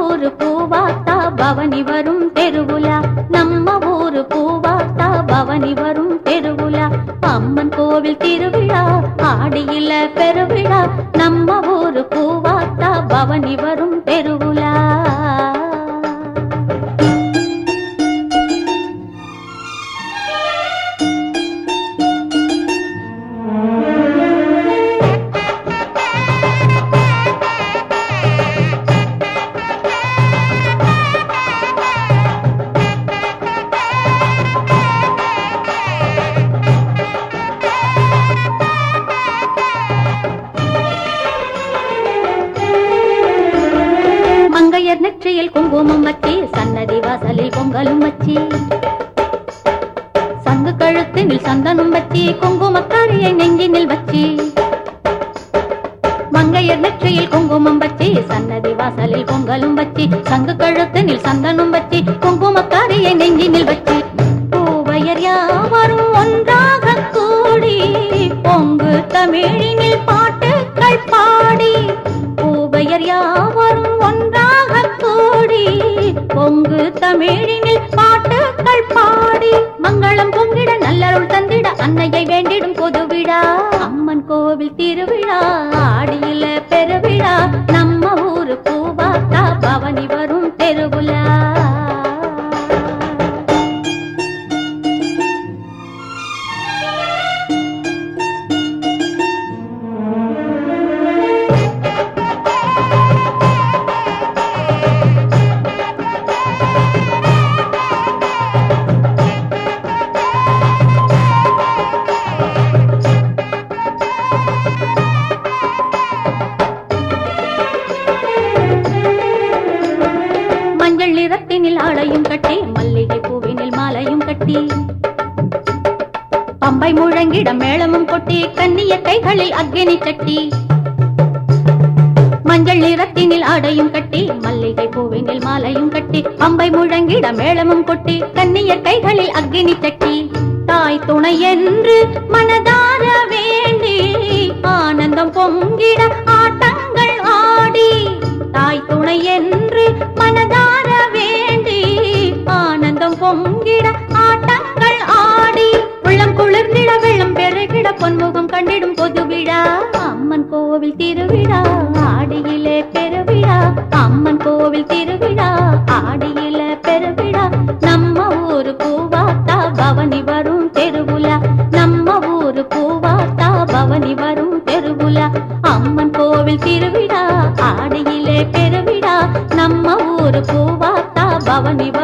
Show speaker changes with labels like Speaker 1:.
Speaker 1: ஊரு பூவாத்தா பவனி வரும் தெருவுலா நம்ம ஊரு பூவாத்தா பவனி வரும் தெருவுலா அம்மன் கோவில் திருவிழா ஆடியில பெருவிழா நம்ம ஊரு பூவாத்தா பவனி வரும் தெருவுலா மங்கையர் நெற்றியில் குங்குமம் வச்சி சன்னதி வாசலில் பொங்கலும் வச்சி சங்கு கழுத்தினில் சந்தனம் வச்சி குங்குமக்காரியை நெஞ்சினில் வச்சி மங்கையர் நெற்றியில் குங்குமம் வச்சி சன்னதி வாசலில் பொங்கலும் வச்சி சங்கு கழுத்தினில் சந்தனம் வச்சி குங்குமக்காரியை நெஞ்சினில் வச்சி பூவையர் யாவரும் ஒன்றாக கூடி பொங்கு தமிழினில் பாட்டுக்கள் பாடி பூவையர் யாவரும் ஒன்றாக கூடி பொங்கு தமிழினில் பாட்டுக்கள் பாடி மங்களம் பொங்கிட நல்லருள் தந்திட அன்னையை வேண்டிடும் பொது விழா அம்மன் கோவில் திருவிழா ஆடியில பெருவிழா நம்ம ஊரு பூவாத்தா பவனி வரும் தெருவுலா மஞ்சள் நிறத்தினில் ஆடையும் கட்டி மல்லிகை பூவினில் மாலையும் கட்டி பம்பை முழங்கிட மேளமும் கொட்டி கன்னிய கைகளில் அக்கினி சட்டி மஞ்சள் நிறத்தினில் ஆடையும் கட்டி மல்லிகை பூவினில் மாலையும் கட்டி பம்பை முழங்கிட மேளமும் கொட்டி கன்னிய கைகளில் அக்கினி சட்டி தாய் துணை என்று மனதார வேண்டி ஆனந்தம் பொங்கிட ஆட்டங்கள் ஆடி தாய் துணை என்று மனதார வேண்டி ஆனந்தம் பொங்கிட ஆட்டங்கள் ஆடி உள்ளம் குளிர்ந்திட வெள்ளம் பெருகிட பொன்முகம் கண்டிடும் பொது விழா அம்மன் கோவில் திருவிழா ஆடியிலே பெருவிழா அம்மன் கோவில் திருவிழா ஆடியில பெருவிழா நம்ம ஊரு பூவாத்தா பவனி வரும் தெருவுலா நம்ம ஊரு பூவாத்தா பவனி வரும் தெருவுலா அம்மன் கோவில் திருவிழா ஆடியிலே பெருவிழா நம்ம ஊரு பூவாத்தா பவனி